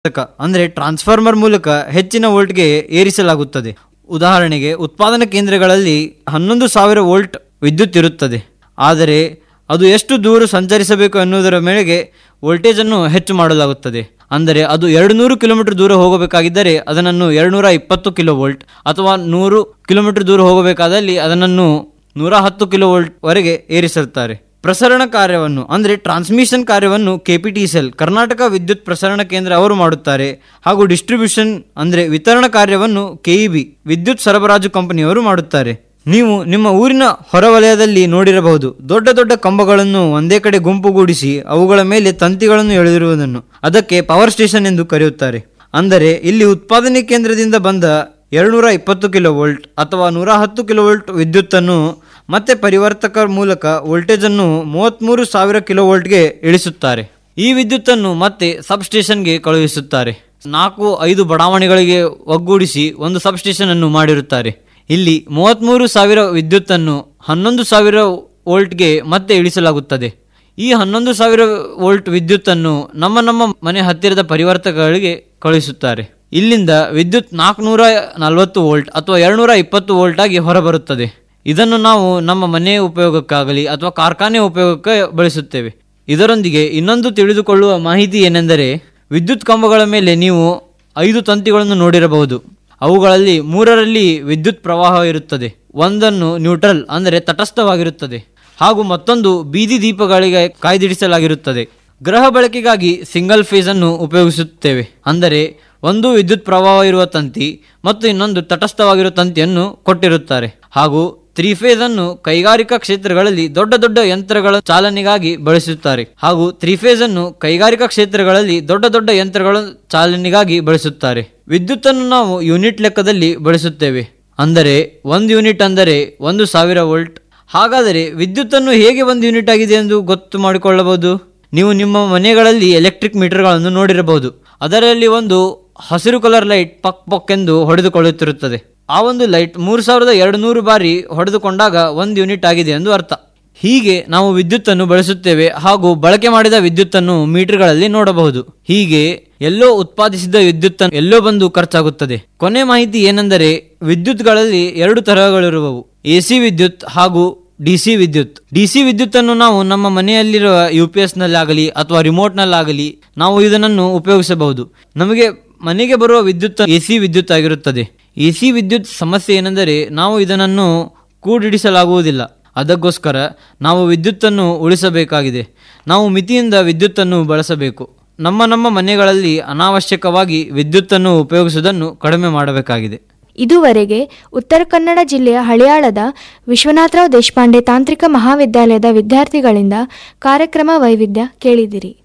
ಅಂದ್ರೆ ಟ್ರಾನ್ಸ್ಫಾರ್ಮರ್ ಮೂಲಕ ಹೆಚ್ಚಿನ ವೋಲ್ಟ್ಗೆ ಏರಿಸಲಾಗುತ್ತದೆ ಉದಾಹರಣೆಗೆ ಉತ್ಪಾದನಾ ಕೇಂದ್ರಗಳಲ್ಲಿ ಹನ್ನೊಂದು ಸಾವಿರ ವೋಲ್ಟ್ ವಿದ್ಯುತ್ ಇರುತ್ತದೆ ಆದರೆ ಅದು ಎಷ್ಟು ದೂರ ಸಂಚರಿಸಬೇಕು ಎನ್ನುವುದರ ಮೇರೆಗೆ ವೋಲ್ಟೇಜನ್ನು ಹೆಚ್ಚು ಮಾಡಲಾಗುತ್ತದೆ ಅಂದರೆ ಅದು ಎರಡು ನೂರು ಕಿಲೋಮೀಟರ್ ದೂರ ಹೋಗಬೇಕಾಗಿದ್ದರೆ ಅದನ್ನು ಎರಡುನೂರ ಇಪ್ಪತ್ತು ಕಿಲೋ ವೋಲ್ಟ್ ಅಥವಾ ನೂರು ಕಿಲೋಮೀಟರ್ ದೂರ ಹೋಗಬೇಕಾದಲ್ಲಿ ಅದನ್ನು ನೂರ ಹತ್ತು ಕಿಲೋ ವೋಲ್ಟ್ ವರೆಗೆ ಏರಿಸುತ್ತಾರೆ ಪ್ರಸರಣ ಕಾರ್ಯವನ್ನು ಅಂದರೆ ಟ್ರಾನ್ಸ್ಮಿಷನ್ ಕಾರ್ಯವನ್ನು ಕೆಪಿಟಿ ಸೆಲ್ ಕರ್ನಾಟಕ ವಿದ್ಯುತ್ ಪ್ರಸರಣ ಕೇಂದ್ರ ಅವರು ಮಾಡುತ್ತಾರೆ ಹಾಗೂ ಡಿಸ್ಟ್ರಿಬ್ಯೂಷನ್ ಅಂದರೆ ವಿತರಣಾ ಕಾರ್ಯವನ್ನು ಕೆಇಬಿ ವಿದ್ಯುತ್ ಸರಬರಾಜು ಕಂಪನಿಯವರು ಮಾಡುತ್ತಾರೆ ನೀವು ನಿಮ್ಮ ಊರಿನ ಹೊರವಲಯದಲ್ಲಿ ನೋಡಿರಬಹುದು ದೊಡ್ಡ ದೊಡ್ಡ ಕಂಬಗಳನ್ನು ಒಂದೇ ಕಡೆ ಗುಂಪುಗೂಡಿಸಿ ಅವುಗಳ ಮೇಲೆ ತಂತಿಗಳನ್ನು ಎಳೆದಿರುವುದನ್ನು ಅದಕ್ಕೆ ಪವರ್ ಸ್ಟೇಷನ್ ಎಂದು ಕರೆಯುತ್ತಾರೆ ಅಂದರೆ ಇಲ್ಲಿ ಉತ್ಪಾದನೆ ಕೇಂದ್ರದಿಂದ ಬಂದ ಎರಡುನೂರ ಇಪ್ಪತ್ತು ಕಿಲೋ ವೋಲ್ಟ್ ಅಥವಾ ನೂರ ಹತ್ತು ಕಿಲೋ ವೋಲ್ಟ್ ವಿದ್ಯುತ್ತನ್ನು ಮತ್ತೆ ಪರಿವರ್ತಕ ಮೂಲಕ ವೋಲ್ಟೇಜನ್ನು ಮೂವತ್ತ್ಮೂರು ಸಾವಿರ ಕಿಲೋ ವೋಲ್ಟ್ಗೆ ಇಳಿಸುತ್ತಾರೆ ಈ ವಿದ್ಯುತ್ತನ್ನು ಮತ್ತೆ ಸಬ್ ಸ್ಟೇಷನ್ಗೆ ಕಳುಹಿಸುತ್ತಾರೆ ನಾಲ್ಕು ಐದು ಬಡಾವಣೆಗಳಿಗೆ ಒಗ್ಗೂಡಿಸಿ ಒಂದು ಸಬ್ ಸ್ಟೇಷನ್ ಅನ್ನು ಮಾಡಿರುತ್ತಾರೆ ಇಲ್ಲಿ ಮೂವತ್ತ್ಮೂರು ಸಾವಿರ ವಿದ್ಯುತ್ತನ್ನು ಹನ್ನೊಂದು ಸಾವಿರ ವೋಲ್ಟ್ಗೆ ಮತ್ತೆ ಇಳಿಸಲಾಗುತ್ತದೆ ಈ ಹನ್ನೊಂದು ಸಾವಿರ ವೋಲ್ಟ್ ವಿದ್ಯುತ್ತನ್ನು ನಮ್ಮ ನಮ್ಮ ಮನೆ ಹತ್ತಿರದ ಪರಿವರ್ತಕಗಳಿಗೆ ಕಳುಹಿಸುತ್ತಾರೆ ಇಲ್ಲಿಂದ ವಿದ್ಯುತ್ ನಾಲ್ಕುನೂರ ನಲವತ್ತು ವೋಲ್ಟ್ ಅಥವಾ ಎರಡುನೂರ ಇಪ್ಪತ್ತು ವೋಲ್ಟ್ ಆಗಿ ಹೊರಬರುತ್ತದೆ ಇದನ್ನು ನಾವು ನಮ್ಮ ಮನೆಯ ಉಪಯೋಗಕ್ಕಾಗಲಿ ಅಥವಾ ಕಾರ್ಖಾನೆ ಉಪಯೋಗಕ್ಕೆ ಬಳಸುತ್ತೇವೆ ಇದರೊಂದಿಗೆ ಇನ್ನೊಂದು ತಿಳಿದುಕೊಳ್ಳುವ ಮಾಹಿತಿ ಏನೆಂದರೆ ವಿದ್ಯುತ್ ಕಂಬಗಳ ಮೇಲೆ ನೀವು ಐದು ತಂತಿಗಳನ್ನು ನೋಡಿರಬಹುದು ಅವುಗಳಲ್ಲಿ ಮೂರರಲ್ಲಿ ವಿದ್ಯುತ್ ಪ್ರವಾಹ ಇರುತ್ತದೆ ಒಂದನ್ನು ನ್ಯೂಟ್ರಲ್ ಅಂದರೆ ತಟಸ್ಥವಾಗಿರುತ್ತದೆ ಹಾಗೂ ಮತ್ತೊಂದು ಬೀದಿ ದೀಪಗಳಿಗೆ ಕಾಯ್ದಿರಿಸಲಾಗಿರುತ್ತದೆ ಗೃಹ ಬಳಕೆಗಾಗಿ ಸಿಂಗಲ್ ಫೇಸ್ ಅನ್ನು ಉಪಯೋಗಿಸುತ್ತೇವೆ ಅಂದರೆ ಒಂದು ವಿದ್ಯುತ್ ಪ್ರವಾಹ ಇರುವ ತಂತಿ ಮತ್ತು ಇನ್ನೊಂದು ತಟಸ್ಥವಾಗಿರುವ ತಂತಿಯನ್ನು ಕೊಟ್ಟಿರುತ್ತಾರೆ ಹಾಗೂ ತ್ರೀ ಫೇಸ್ ಅನ್ನು ಕೈಗಾರಿಕಾ ಕ್ಷೇತ್ರಗಳಲ್ಲಿ ದೊಡ್ಡ ದೊಡ್ಡ ಯಂತ್ರಗಳ ಚಾಲನೆಗಾಗಿ ಬಳಸುತ್ತಾರೆ ಹಾಗೂ ತ್ರೀ ಫೇಸ್ ಅನ್ನು ಕೈಗಾರಿಕಾ ಕ್ಷೇತ್ರಗಳಲ್ಲಿ ದೊಡ್ಡ ದೊಡ್ಡ ಯಂತ್ರಗಳ ಚಾಲನೆಗಾಗಿ ಬಳಸುತ್ತಾರೆ ವಿದ್ಯುತ್ತನ್ನು ನಾವು ಯೂನಿಟ್ ಲೆಕ್ಕದಲ್ಲಿ ಬಳಸುತ್ತೇವೆ ಅಂದರೆ ಒಂದು ಯೂನಿಟ್ ಅಂದರೆ ಒಂದು ಸಾವಿರ ವೋಲ್ಟ್ ಹಾಗಾದರೆ ವಿದ್ಯುತ್ತನ್ನು ಹೇಗೆ ಒಂದು ಯೂನಿಟ್ ಆಗಿದೆ ಎಂದು ಗೊತ್ತು ಮಾಡಿಕೊಳ್ಳಬಹುದು ನೀವು ನಿಮ್ಮ ಮನೆಗಳಲ್ಲಿ ಎಲೆಕ್ಟ್ರಿಕ್ ಮೀಟರ್ಗಳನ್ನು ನೋಡಿರಬಹುದು ಅದರಲ್ಲಿ ಒಂದು ಹಸಿರು ಕಲರ್ ಲೈಟ್ ಪಕ್ ಪಕ್ ಎಂದು ಹೊಡೆದುಕೊಳ್ಳುತ್ತಿರುತ್ತದೆ ಆ ಒಂದು ಲೈಟ್ ಮೂರು ಸಾವಿರದ ಎರಡು ನೂರು ಬಾರಿ ಹೊಡೆದುಕೊಂಡಾಗ ಒಂದು ಯೂನಿಟ್ ಆಗಿದೆ ಎಂದು ಅರ್ಥ ಹೀಗೆ ನಾವು ವಿದ್ಯುತ್ತನ್ನು ಬಳಸುತ್ತೇವೆ ಹಾಗೂ ಬಳಕೆ ಮಾಡಿದ ವಿದ್ಯುತ್ತನ್ನು ಮೀಟರ್ಗಳಲ್ಲಿ ನೋಡಬಹುದು ಹೀಗೆ ಎಲ್ಲೋ ಉತ್ಪಾದಿಸಿದ ವಿದ್ಯುತ್ತನ್ನು ಎಲ್ಲೋ ಬಂದು ಖರ್ಚಾಗುತ್ತದೆ ಕೊನೆ ಮಾಹಿತಿ ಏನೆಂದರೆ ವಿದ್ಯುತ್ಗಳಲ್ಲಿ ಎರಡು ತರಹಗಳಿರುವವು ಎಸಿ ವಿದ್ಯುತ್ ಹಾಗೂ ಡಿಸಿ ವಿದ್ಯುತ್ ಡಿಸಿ ವಿದ್ಯುತ್ತನ್ನು ನಾವು ನಮ್ಮ ಮನೆಯಲ್ಲಿರುವ ಯು ಪಿ ಎಸ್ ನಲ್ಲಾಗಲಿ ಅಥವಾ ರಿಮೋಟ್ನಲ್ಲಾಗಲಿ ನಾವು ಇದನ್ನು ಉಪಯೋಗಿಸಬಹುದು ನಮಗೆ ಮನೆಗೆ ಬರುವ ವಿದ್ಯುತ್ ಎ ಸಿ ವಿದ್ಯುತ್ ಆಗಿರುತ್ತದೆ ಎ ಸಿ ವಿದ್ಯುತ್ ಸಮಸ್ಯೆ ಏನೆಂದರೆ ನಾವು ಇದನ್ನು ಕೂಡಿಡಿಸಲಾಗುವುದಿಲ್ಲ ಅದಕ್ಕೋಸ್ಕರ ನಾವು ವಿದ್ಯುತ್ತನ್ನು ಉಳಿಸಬೇಕಾಗಿದೆ ನಾವು ಮಿತಿಯಿಂದ ವಿದ್ಯುತ್ತನ್ನು ಬಳಸಬೇಕು ನಮ್ಮ ನಮ್ಮ ಮನೆಗಳಲ್ಲಿ ಅನಾವಶ್ಯಕವಾಗಿ ವಿದ್ಯುತ್ತನ್ನು ಉಪಯೋಗಿಸುವುದನ್ನು ಕಡಿಮೆ ಮಾಡಬೇಕಾಗಿದೆ ಇದುವರೆಗೆ ಉತ್ತರ ಕನ್ನಡ ಜಿಲ್ಲೆಯ ಹಳಿಯಾಳದ ವಿಶ್ವನಾಥರಾವ್ ದೇಶಪಾಂಡೆ ತಾಂತ್ರಿಕ ಮಹಾವಿದ್ಯಾಲಯದ ವಿದ್ಯಾರ್ಥಿಗಳಿಂದ ಕಾರ್ಯಕ್ರಮ ವೈವಿಧ್ಯ ಕೇಳಿದಿರಿ